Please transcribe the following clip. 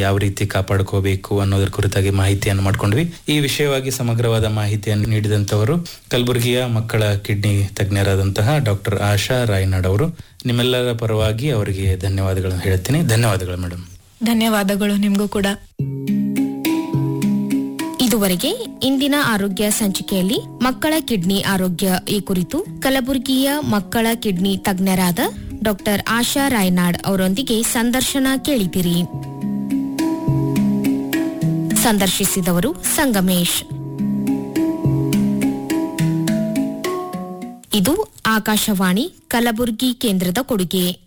ಯಾವ ರೀತಿ ಕಾಪಾಡ್ಕೋಬೇಕು ಅನ್ನೋದ್ರ ಕುರಿತಾಗಿ ಮಾಹಿತಿಯನ್ನು ಮಾಡ್ಕೊಂಡ್ವಿ ಈ ವಿಷಯವಾಗಿ ಸಮಗ್ರವಾದ ಮಾಹಿತಿಯನ್ನು ನೀಡಿದಂತವರು ಕಲಬುರಗಿಯ ಮಕ್ಕಳ ಕಿಡ್ನಿ ತಜ್ಞರಾದಂತಹ ಡಾಕ್ಟರ್ ಆಶಾ ರಾಯ್ನಾಡ್ ಅವರು ನಿಮ್ಮೆಲ್ಲರ ಪರವಾಗಿ ಅವರಿಗೆ ಧನ್ಯವಾದಗಳನ್ನು ಹೇಳ್ತೀನಿ ಧನ್ಯವಾದಗಳು ಮೇಡಮ್ ಧನ್ಯವಾದಗಳು ನಿಮ್ಗೂ ಕೂಡ ಇದುವರೆಗೆ ಇಂದಿನ ಆರೋಗ್ಯ ಸಂಚಿಕೆಯಲ್ಲಿ ಮಕ್ಕಳ ಕಿಡ್ನಿ ಆರೋಗ್ಯ ಈ ಕುರಿತು ಕಲಬುರಗಿಯ ಮಕ್ಕಳ ಕಿಡ್ನಿ ತಜ್ಞರಾದ ಡಾಕ್ಟರ್ ಆಶಾ ರಾಯ್ನಾಡ್ ಅವರೊಂದಿಗೆ ಸಂದರ್ಶನ ಕೇಳಿದಿರಿ ಸಂದರ್ಶಿಸಿದವರು ಸಂಗಮೇಶ್ ಇದು ಆಕಾಶವಾಣಿ ಕಲಬುರಗಿ ಕೇಂದ್ರದ ಕೊಡುಗೆ